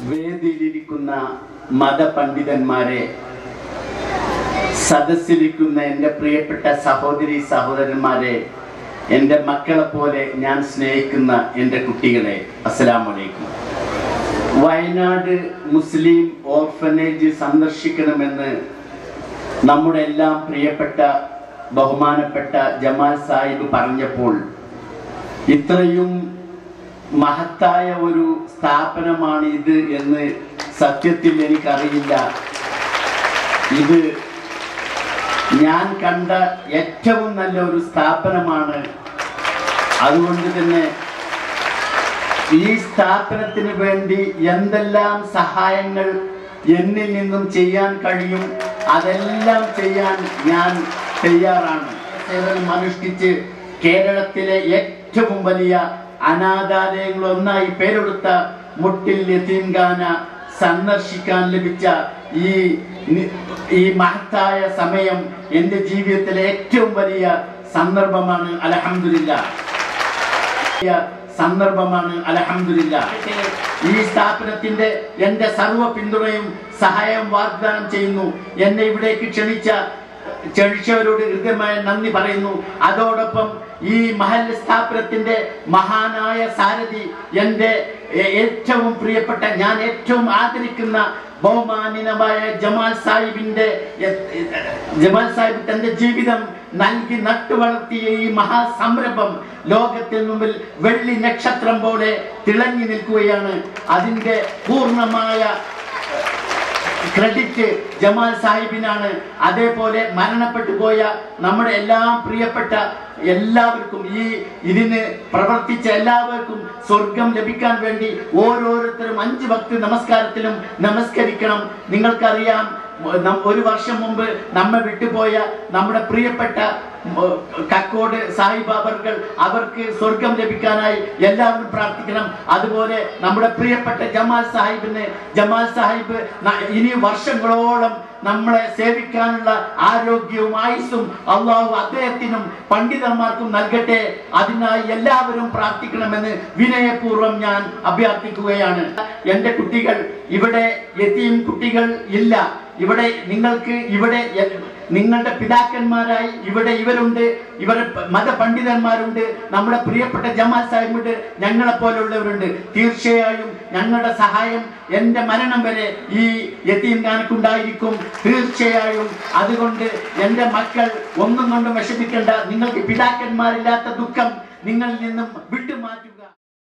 വേദിയിലിരിക്കുന്ന മതപണ്ഡിതന്മാരെ സദസ്സിലിരിക്കുന്ന എൻ്റെ പ്രിയപ്പെട്ട സഹോദരി സഹോദരന്മാരെ എൻ്റെ മക്കളെ പോലെ ഞാൻ സ്നേഹിക്കുന്ന എൻ്റെ കുട്ടികളെ അസ്സലാമു അലൈക്കും വയനാട് മുസ്ലിം ഓർഫനേജ് സന്ദർശിക്കണമെന്ന് നമ്മുടെ എല്ലാം പ്രിയപ്പെട്ട ബഹുമാനപ്പെട്ട ജമാൽ സാഹിബ് പറഞ്ഞപ്പോൾ ഇത്രയും മഹത്തായ ഒരു സ്ഥാപനമാണ് ഇത് എന്ന് സത്യത്തിൽ എനിക്കറിയില്ല ഇത് ഞാൻ കണ്ട ഏറ്റവും നല്ല ഒരു സ്ഥാപനമാണ് അതുകൊണ്ട് തന്നെ ഈ സ്ഥാപനത്തിന് വേണ്ടി എന്തെല്ലാം സഹായങ്ങൾ എന്നിൽ നിന്നും ചെയ്യാൻ കഴിയും അതെല്ലാം ചെയ്യാൻ ഞാൻ തയ്യാറാണ് സേവനം അനുഷ്ഠിച്ച് കേരളത്തിലെ ഏറ്റവും വലിയ അനാഥാലയങ്ങൾ ഒന്നായി പേരെടുത്ത മുട്ടിൽ യതീംഖാന സന്ദർശിക്കാൻ ലഭിച്ച ഈ നി- ഈ മഹത്തായ സമയം എൻ്റെ ജീവിതത്തിലെ ഏറ്റവും വലിയ സന്ദർഭമാണ് അലഹമില്ല വലിയ സന്ദർഭമാണ് അലഹമില്ല ഈ സ്ഥാപനത്തിന്റെ എന്റെ സർവ്വ പിന്തുണയും സഹായവും വാഗ്ദാനം ചെയ്യുന്നു എന്നെ ഇവിടേക്ക് ക്ഷണിച്ച ക്ഷണിച്ചവരോട് ഹൃദ്യമായ നന്ദി പറയുന്നു അതോടൊപ്പം ഈ മഹൽ സ്ഥാപനത്തിന്റെ മഹാനായ സാരഥി എന്റെ ഏ- ഏറ്റവും പ്രിയപ്പെട്ട ഞാൻ ഏറ്റവും ആദരിക്കുന്ന ബഹുമാനിതമായ ജമാൽ സാഹിബിന്റെ എ- എ- ജമാൽ സാഹിബ് തന്റെ ജീവിതം നൽകി നട്ടു വളർത്തിയ ഈ മഹാസംരംഭം ലോകത്തിന് മുമ്പിൽ വെള്ളി നക്ഷത്രം പോലെ തിളങ്ങി നിൽക്കുകയാണ് അതിന്റെ പൂർണ്ണമായ ക്രെഡിറ്റ് ജമാൽ സാഹിബിനാണ് അതേപോലെ മരണപ്പെട്ടു പോയ നമ്മുടെ എല്ലാം പ്രിയപ്പെട്ട എല്ലാവർക്കും ഈ ഇതിന് പ്രവർത്തിച്ച എല്ലാവർക്കും സ്വർഗം ലഭിക്കാൻ വേണ്ടി ഓരോരുത്തരും അഞ്ച് ഭക്തി നമസ്കാരത്തിലും നമസ്കരിക്കണം നിങ്ങൾക്കറിയാം നം- ഒരു വർഷം മുമ്പ് നമ്മെ വിട്ടുപോയ നമ്മുടെ പ്രിയപ്പെട്ട ഉം, കക്കോട് സാഹിബ് അവർകൾ അവർക്ക് സ്വർഗം ലഭിക്കാനായി എല്ലാവരും പ്രാർത്ഥിക്കണം അതുപോലെ നമ്മുടെ പ്രിയപ്പെട്ട ജമാൽ സാഹിബിന് ജമാൽ സാഹിബ് ന- ഇനി വർഷങ്ങളോളം നമ്മളെ സേവിക്കാനുള്ള ആരോഗ്യവും ആയുസ്സും അള്ളാഹു അദ്ദേഹത്തിനും പണ്ഡിതന്മാർക്കും നൽകട്ടെ അതിനായി എല്ലാവരും പ്രാർത്ഥിക്കണമെന്ന് വിനയപൂർവ്വം ഞാൻ അഭ്യർത്ഥിക്കുകയാണ് എൻ്റെ കുട്ടികൾ ഇവിടെ യതീം കുട്ടികൾ ഇല്ല ഇവിടെ നിങ്ങൾക്ക് ഇവിടെ എ- നിങ്ങളുടെ പിതാക്കന്മാരായി ഇവിടെ ഇവരുണ്ട് ഇവർ മതപണ്ഡിതന്മാരുണ്ട് നമ്മുടെ പ്രിയപ്പെട്ട ജമാൽ സാഹിബുണ്ട് ഞങ്ങളെ പോലുള്ളവരുണ്ട് തീർച്ചയായും ഞങ്ങളുടെ സഹായം എൻ്റെ മരണം വരെ ഈ യത്തീംഖാനക്കുണ്ടായിരിക്കും തീർച്ചയായും അതുകൊണ്ട് എൻ്റെ മക്കൾ ഒന്നും കൊണ്ടും വിഷമിക്കേണ്ട നിങ്ങൾക്ക് പിതാക്കന്മാരില്ലാത്ത ദുഃഖം നിങ്ങളിൽ നിന്നും വിട്ടുമാറ്റും